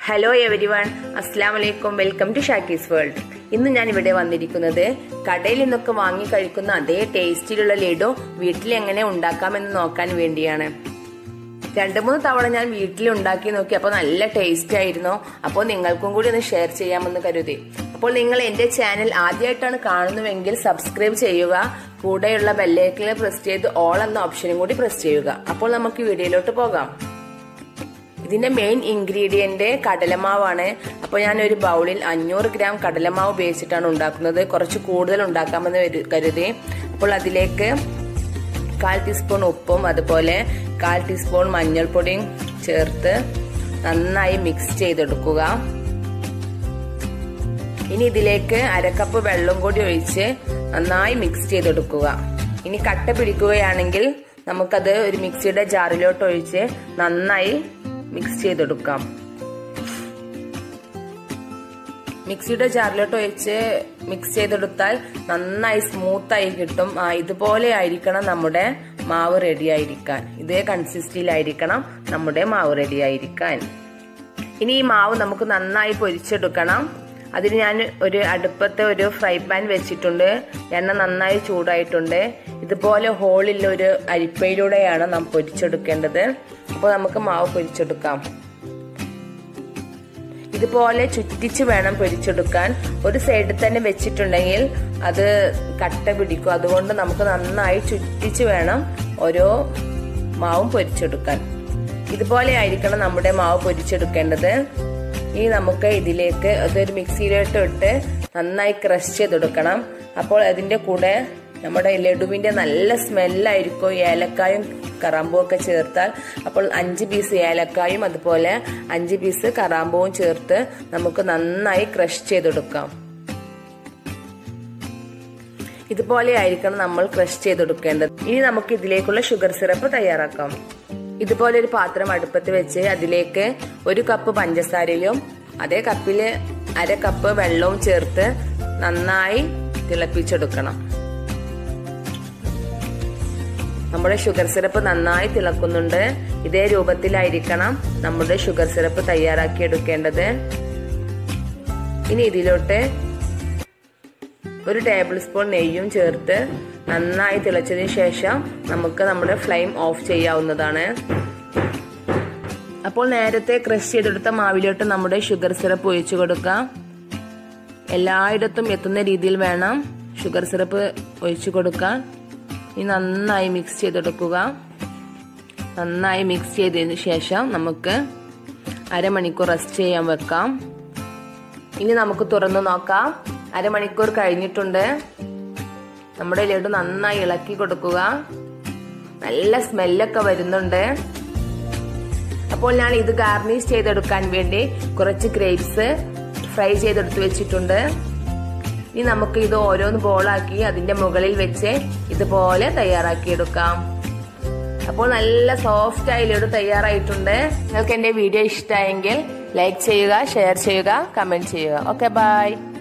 hello every one അസ്സാം വലൈക്കും welcome to ഷാക്കീസ് world ഇന്ന് ഞാൻ ഇവിടെ വന്നിരിക്കുന്നത് കടയിൽ നിന്നൊക്കെ വാങ്ങി കഴിക്കുന്ന അതേ ടേസ്റ്റിലുള്ള ലഡു വീട്ടിൽ എങ്ങനെ ഉണ്ടാക്കാമെന്ന് നോക്കാൻ വേണ്ടിയാണ് രണ്ടു മൂന്ന് തവണ ഞാൻ വീട്ടിൽ ഉണ്ടാക്കി നോക്കി അപ്പോൾ നല്ല ടേസ്റ്റ് ആയിരുന്നു അപ്പോൾ നിങ്ങൾക്കും കൂടി ഒന്ന് ഷെയർ ചെയ്യാമെന്ന് കരുതി അപ്പോൾ നിങ്ങൾ എന്റെ ചാനൽ ആദ്യമായിട്ടാണ് കാണുന്നുവെങ്കിൽ സബ്സ്ക്രൈബ് ചെയ്യുക കൂടെയുള്ള ബെല്ലൈക്കിൽ പ്രസ് ചെയ്ത് ഓൾ എന്ന ഓപ്ഷനും കൂടി പ്രസ് ചെയ്യുക അപ്പോൾ നമുക്ക് വീഡിയോയിലോട്ട് പോകാം ഇതിന്റെ മെയിൻ ഇൻഗ്രീഡിയന്റ് കടലമാവാണ് അപ്പോൾ ഞാൻ ഒരു ബൗളിൽ അഞ്ഞൂറ് ഗ്രാം കടലമാവ് ഉപയോഗിച്ചിട്ടാണ് ഉണ്ടാക്കുന്നത് കുറച്ച് കൂടുതൽ ഉണ്ടാക്കാമെന്ന് വരു- കരുതി അപ്പോൾ അതിലേക്ക് കാൽ ടീസ്പൂൺ ഉപ്പും അതുപോലെ കാൽ ടീസ്പൂൺ മഞ്ഞൾപ്പൊടിയും ചേർത്ത് നന്നായി മിക്സ് ചെയ്തെടുക്കുക ഇനി ഇതിലേക്ക് അരക്കപ്പ് വെള്ളം കൂടി ഒഴിച്ച് നന്നായി മിക്സ് ചെയ്തെടുക്കുക ഇനി കട്ട പിടിക്കുകയാണെങ്കിൽ നമുക്കത് ഒരു മിക്സിയുടെ ജാറിലോട്ട് ഒഴിച്ച് നന്നായി മിക്സ് ചെയ്തെടുക്കാം മിക്സിയുടെ ജാറിലോട്ട് ഒഴിച്ച് മിക്സ് ചെയ്തെടുത്താൽ നന്നായി സ്മൂത്ത് ആയി കിട്ടും ആ, ഇതുപോലെ ആയിരിക്കണം നമ്മുടെ മാവ് റെഡി ആയിരിക്കാൻ ഇതേ കൺസിസ്റ്റിലായിരിക്കണം നമ്മുടെ മാവ് റെഡി ആയിരിക്കാൻ ഇനി ഈ മാവ് നമുക്ക് നന്നായി പൊരിച്ചെടുക്കണം അതിന് ഞാൻ ഒരു അടുപ്പത്ത് ഒരു ഫ്രൈ പാൻ വെച്ചിട്ടുണ്ട് എണ്ണ നന്നായി ചൂടായിട്ടുണ്ട് ഇതുപോലെ ഹോളിൽ ഒരു അരിപ്പയിലൂടെയാണ് നാം പൊരിച്ചെടുക്കേണ്ടത് അപ്പോൾ നമുക്ക് മാവ് പൊരിച്ചെടുക്കാം ഇതുപോലെ ചുറ്റിച്ച് വേണം പൊരിച്ചെടുക്കാൻ ഒരു സൈഡിൽ തന്നെ വെച്ചിട്ടുണ്ടെങ്കിൽ അത് കട്ട പിടിക്കും അതുകൊണ്ട് നമുക്ക് നന്നായി ചുറ്റിച്ച് വേണം ഓരോ മാവും പൊരിച്ചെടുക്കാൻ ഇതുപോലെ ആയിരിക്കണം നമ്മുടെ മാവ് പൊരിച്ചെടുക്കേണ്ടത് ഇനി നമുക്ക് ഇതിലേക്ക് അതൊരു മിക്സിയിലോട്ട് ഇട്ട് നന്നായി ക്രഷ് ചെയ്തെടുക്കണം അപ്പോൾ അതിന്റെ കൂടെ നമ്മുടെ ലഡുവിന്റെ നല്ല സ്മെല്ലായിരിക്കും ഏലക്കായും കറാമ്പും ഒക്കെ ചേർത്താൽ അപ്പോൾ അഞ്ച് പീസ് ഏലക്കായും അതുപോലെ അഞ്ച് പീസ് കറാമ്പും ചേർത്ത് നമുക്ക് നന്നായി ക്രഷ് ചെയ്തെടുക്കാം ഇതുപോലെ ആയിരിക്കണം നമ്മൾ ക്രഷ് ചെയ്തെടുക്കേണ്ടത് ഇനി നമുക്ക് ഇതിലേക്കുള്ള ഷുഗർ സിറപ്പ് തയ്യാറാക്കാം ഇതുപോലെ ഒരു പാത്രം അടുപ്പത്ത് വെച്ച് അതിലേക്ക് ഒരു കപ്പ് പഞ്ചസാരയിലും അതേ കപ്പില് അര കപ്പ് വെള്ളവും ചേർത്ത് നന്നായി തിളപ്പിച്ചെടുക്കണം നമ്മുടെ ഷുഗർ സിറപ്പ് നന്നായി തിളക്കുന്നുണ്ട് ഇതേ രൂപത്തിലായിരിക്കണം നമ്മുടെ ഷുഗർ സിറപ്പ് തയ്യാറാക്കി എടുക്കേണ്ടത് ഇനി ഇതിലോട്ട് ഒരു ടേബിൾ സ്പൂൺ നെയ്യും ചേർത്ത് നന്നായി തിളച്ചതിന് ശേഷം നമുക്ക് നമ്മുടെ ഫ്ലെയിം ഓഫ് ചെയ്യാവുന്നതാണ് അപ്പോൾ നേരത്തെ ക്രഷ് ചെയ്തെടുത്ത മാവിലോട്ട് നമ്മുടെ ഷുഗർ സിറപ്പ് ഒഴിച്ചു കൊടുക്കാം എല്ലായിടത്തും എത്തുന്ന രീതിയിൽ വേണം ഷുഗർ സിറപ്പ് ഒഴിച്ചു കൊടുക്കാൻ ഇനി നന്നായി മിക്സ് ചെയ്തെടുക്കുക നന്നായി മിക്സ് ചെയ്തതിന് ശേഷം നമുക്ക് അരമണിക്കൂർ റെസ്റ്റ് ചെയ്യാൻ വെക്കാം ഇനി നമുക്ക് തുറന്നു നോക്കാം അരമണിക്കൂർ കഴിഞ്ഞിട്ടുണ്ട് നമ്മുടെ ലഡു നന്നായി ഇളക്കി കൊടുക്കുക നല്ല സ്മെല്ലൊക്കെ വരുന്നുണ്ട് അപ്പോൾ ഞാൻ ഇത് ഗാർണിഷ് ചെയ്തെടുക്കാൻ വേണ്ടി കുറച്ച് ഗ്രേപ്സ് ഫ്രൈ ചെയ്തെടുത്ത് വെച്ചിട്ടുണ്ട് ഇനി നമുക്ക് ഇത് ഓരോന്ന് ബോളാക്കി അതിന്റെ മുകളിൽ വെച്ച് ഇതുപോലെ തയ്യാറാക്കിയെടുക്കാം അപ്പോൾ നല്ല സോഫ്റ്റ് ആയി ലഡു തയ്യാറായിട്ടുണ്ട് നിങ്ങൾക്ക് എന്റെ വീഡിയോ ഇഷ്ടമായെങ്കിൽ ലൈക്ക് ചെയ്യുക ഷെയർ ചെയ്യുക കമന്റ് ചെയ്യുക ഓക്കെ ബൈ